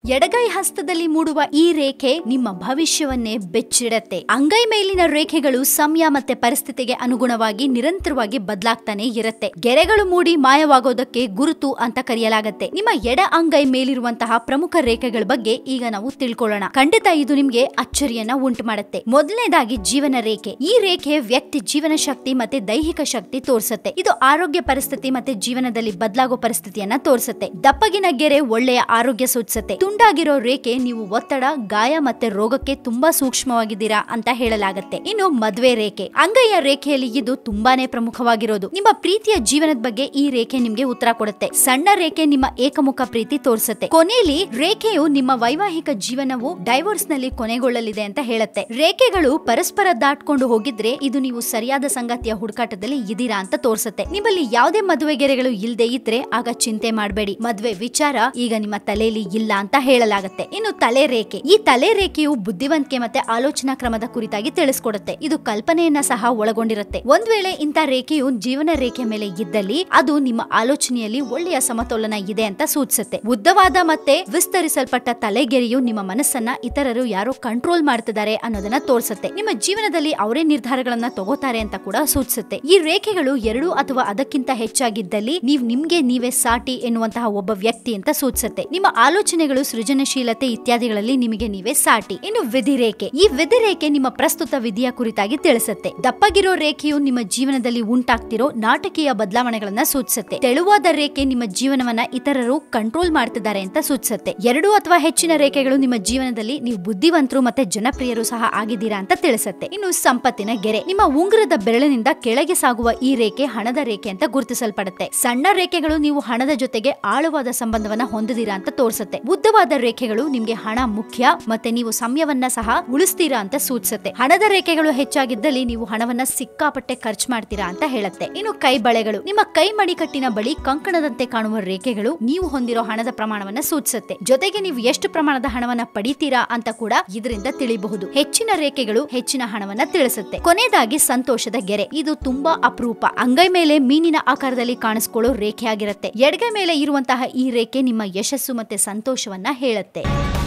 ಎಡಗೈ ಹಸ್ತದಲ್ಲಿ ಮೂಡುವ ಈ ರೇಖೆ ನಿಮ್ಮ ಭವಿಷ್ಯವನ್ನೇ ಬೆಚ್ಚಿಡತ್ತೆ ಅಂಗೈ ಮೇಲಿನ ರೇಖೆಗಳು ಸಮಯ ಮತ್ತೆ ಪರಿಸ್ಥಿತಿಗೆ ಅನುಗುಣವಾಗಿ ನಿರಂತರವಾಗಿ ಬದಲಾಗ್ತಾನೆ ಇರುತ್ತೆ ಗೆರೆಗಳು ಮೂಡಿ ಮಾಯವಾಗೋದಕ್ಕೆ ಗುರುತು ಅಂತ ಕರೆಯಲಾಗತ್ತೆ ನಿಮ್ಮ ಎಡ ಅಂಗೈ ಮೇಲಿರುವಂತಹ ಪ್ರಮುಖ ರೇಖೆಗಳ ಬಗ್ಗೆ ಈಗ ನಾವು ತಿಳ್ಕೊಳ್ಳೋಣ ಖಂಡಿತ ಇದು ನಿಮ್ಗೆ ಅಚ್ಚರಿಯನ್ನ ಉಂಟು ಮಾಡುತ್ತೆ ಮೊದಲನೇದಾಗಿ ಜೀವನ ರೇಖೆ ಈ ರೇಖೆ ವ್ಯಕ್ತಿ ಜೀವನ ಶಕ್ತಿ ಮತ್ತೆ ದೈಹಿಕ ಶಕ್ತಿ ತೋರಿಸುತ್ತೆ ಇದು ಆರೋಗ್ಯ ಪರಿಸ್ಥಿತಿ ಮತ್ತೆ ಜೀವನದಲ್ಲಿ ಬದಲಾಗೋ ಪರಿಸ್ಥಿತಿಯನ್ನ ತೋರಿಸುತ್ತೆ ದಪ್ಪಗಿನ ಗೆರೆ ಒಳ್ಳೆಯ ಆರೋಗ್ಯ ಸೂಚಿಸುತ್ತೆ ತುಂಡಾಗಿರೋ ರೇಖೆ ನೀವು ಒತ್ತಡ ಗಾಯ ಮತ್ತೆ ರೋಗಕ್ಕೆ ತುಂಬಾ ಸೂಕ್ಷ್ಮವಾಗಿದ್ದೀರಾ ಅಂತ ಹೇಳಲಾಗತ್ತೆ ಇನ್ನು ಮದ್ವೆ ರೇಖೆ ಅಂಗೈಯ ರೇಖೆಯಲ್ಲಿ ಇದು ತುಂಬಾನೇ ಪ್ರಮುಖವಾಗಿರೋದು ನಿಮ್ಮ ಪ್ರೀತಿಯ ಜೀವನದ ಬಗ್ಗೆ ಈ ರೇಖೆ ನಿಮ್ಗೆ ಉತ್ತರ ಕೊಡುತ್ತೆ ಸಣ್ಣ ರೇಖೆ ನಿಮ್ಮ ಏಕಮುಖ ಪ್ರೀತಿ ತೋರಿಸುತ್ತೆ ಕೊನೆಯಲ್ಲಿ ರೇಖೆಯು ನಿಮ್ಮ ವೈವಾಹಿಕ ಜೀವನವು ಡೈವೋರ್ಸ್ ನಲ್ಲಿ ಕೊನೆಗೊಳ್ಳಲಿದೆ ಅಂತ ಹೇಳುತ್ತೆ ರೇಖೆಗಳು ಪರಸ್ಪರ ದಾಟ್ಕೊಂಡು ಹೋಗಿದ್ರೆ ಇದು ನೀವು ಸರಿಯಾದ ಸಂಗತಿಯ ಹುಡುಕಾಟದಲ್ಲಿ ಇದೀರಾ ಅಂತ ತೋರಿಸುತ್ತೆ ನಿಮ್ಮಲ್ಲಿ ಯಾವುದೇ ಮದುವೆ ಗೆರೆಗಳು ಇಲ್ಲದೆ ಇದ್ರೆ ಆಗ ಚಿಂತೆ ಮಾಡಬೇಡಿ ಮದ್ವೆ ವಿಚಾರ ಈಗ ನಿಮ್ಮ ತಲೆಯಲ್ಲಿ ಇಲ್ಲ ಅಂತ ಹೇಳಲಾಗತ್ತೆ ಇನ್ನು ತಲೆ ರೇಖೆ ಈ ತಲೆ ರೇಖೆಯು ಬುದ್ಧಿವಂತಿಕೆ ಮತ್ತೆ ಆಲೋಚನಾ ಕ್ರಮದ ಕುರಿತಾಗಿ ತಿಳಿಸ್ಕೊಡುತ್ತೆ ಇದು ಕಲ್ಪನೆಯನ್ನ ಸಹ ಒಳಗೊಂಡಿರುತ್ತೆ ಒಂದ್ ವೇಳೆ ಇಂಥ ರೇಖೆಯು ಜೀವನ ರೇಖೆ ಮೇಲೆ ಇದ್ದಲ್ಲಿ ಅದು ನಿಮ್ಮ ಆಲೋಚನೆಯಲ್ಲಿ ಒಳ್ಳೆಯ ಸಮತೋಲನ ಇದೆ ಅಂತ ಸೂಚಿಸುತ್ತೆ ಉದ್ದವಾದ ಮತ್ತೆ ವಿಸ್ತರಿಸಲ್ಪಟ್ಟ ತಲೆಗೆರೆಯು ನಿಮ್ಮ ಮನಸ್ಸನ್ನ ಇತರರು ಯಾರೋ ಕಂಟ್ರೋಲ್ ಮಾಡ್ತಿದ್ದಾರೆ ಅನ್ನೋದನ್ನ ತೋರಿಸುತ್ತೆ ನಿಮ್ಮ ಜೀವನದಲ್ಲಿ ಅವರೇ ನಿರ್ಧಾರಗಳನ್ನ ತಗೋತಾರೆ ಅಂತ ಕೂಡ ಸೂಚಿಸುತ್ತೆ ಈ ರೇಖೆಗಳು ಎರಡು ಅಥವಾ ಅದಕ್ಕಿಂತ ಹೆಚ್ಚಾಗಿದ್ದಲ್ಲಿ ನೀವು ನಿಮ್ಗೆ ನೀವೇ ಸಾಟಿ ಎನ್ನುವಂತಹ ಒಬ್ಬ ವ್ಯಕ್ತಿ ಅಂತ ಸೂಚಿಸುತ್ತೆ ನಿಮ್ಮ ಆಲೋಚನೆಗಳು ಸೃಜನಶೀಲತೆ ಇತ್ಯಾದಿಗಳಲ್ಲಿ ನಿಮಗೆ ನೀವೇ ಸಾಟಿ ಇನ್ನು ವಿಧಿ ರೇಖೆ ಈ ವಿಧಿ ರೇಖೆ ನಿಮ್ಮ ಪ್ರಸ್ತುತ ವಿಧಿಯ ಕುರಿತಾಗಿ ತಿಳಿಸುತ್ತೆ ದಪ್ಪಗಿರೋ ರೇಖೆಯು ನಿಮ್ಮ ಜೀವನದಲ್ಲಿ ಉಂಟಾಗ್ತಿರೋ ನಾಟಕೀಯ ಬದಲಾವಣೆಗಳನ್ನ ಸೂಚಿಸುತ್ತೆ ತೆಳುವಾದ ರೇಖೆ ನಿಮ್ಮ ಜೀವನವನ್ನ ಇತರರು ಕಂಟ್ರೋಲ್ ಮಾಡ್ತಿದ್ದಾರೆ ಅಂತ ಸೂಚಿಸುತ್ತೆ ಎರಡು ಅಥವಾ ಹೆಚ್ಚಿನ ರೇಖೆಗಳು ನಿಮ್ಮ ಜೀವನದಲ್ಲಿ ನೀವು ಬುದ್ಧಿವಂತರು ಮತ್ತೆ ಜನಪ್ರಿಯರು ಸಹ ಆಗಿದ್ದೀರಾ ಅಂತ ತಿಳಿಸುತ್ತೆ ಇನ್ನು ಸಂಪತ್ತಿನ ಗೆರೆ ನಿಮ್ಮ ಉಂಗುರದ ಬೆರಳಿನಿಂದ ಕೆಳಗೆ ಸಾಗುವ ಈ ರೇಖೆ ಹಣದ ರೇಖೆ ಅಂತ ಗುರುತಿಸಲ್ಪಡುತ್ತೆ ಸಣ್ಣ ರೇಖೆಗಳು ನೀವು ಹಣದ ಜೊತೆಗೆ ಆಳವಾದ ಸಂಬಂಧವನ್ನ ಹೊಂದಿದ್ದೀರಾ ಅಂತ ತೋರಿಸುತ್ತೆ ಉದ್ದವಾದ ರೇಖೆಗಳು ನಿಮ್ಗೆ ಹಣ ಮುಖ್ಯ ಮತ್ತೆ ನೀವು ಸಮಯವನ್ನ ಸಹ ಉಳಿಸ್ತೀರಾ ಅಂತ ಸೂಚಿಸುತ್ತೆ ಹಣದ ರೇಖೆಗಳು ಹೆಚ್ಚಾಗಿದ್ದಲ್ಲಿ ನೀವು ಹಣವನ್ನ ಸಿಕ್ಕಾಪಟ್ಟೆ ಖರ್ಚು ಮಾಡ್ತೀರಾ ಅಂತ ಹೇಳುತ್ತೆ ಇನ್ನು ಕೈ ಬಳೆಗಳು ನಿಮ್ಮ ಕೈ ಮಣಿಕಟ್ಟಿನ ಬಳಿ ಕಂಕಣದಂತೆ ಕಾಣುವ ರೇಖೆಗಳು ನೀವು ಹೊಂದಿರೋ ಹಣದ ಪ್ರಮಾಣವನ್ನ ಸೂಚಿಸುತ್ತೆ ಜೊತೆಗೆ ನೀವು ಎಷ್ಟು ಪ್ರಮಾಣದ ಹಣವನ್ನ ಪಡಿತೀರಾ ಅಂತ ಕೂಡ ಇದರಿಂದ ತಿಳಿಯಬಹುದು ಹೆಚ್ಚಿನ ರೇಖೆಗಳು ಹೆಚ್ಚಿನ ಹಣವನ್ನ ತಿಳಿಸುತ್ತೆ ಕೊನೆಯದಾಗಿ ಸಂತೋಷದ ಗೆರೆ ಇದು ತುಂಬಾ ಅಪರೂಪ ಅಂಗೈ ಮೇಲೆ ಮೀನಿನ ಆಕಾರದಲ್ಲಿ ಕಾಣಿಸ್ಕೊಳ್ಳೋ ರೇಖೆ ಆಗಿರುತ್ತೆ ಎಡಗೈ ಮೇಲೆ ಇರುವಂತಹ ಈ ರೇಖೆ ನಿಮ್ಮ ಯಶಸ್ಸು ಮತ್ತೆ ಸಂತೋಷವನ್ನ ಹೇಳುತ್ತೆ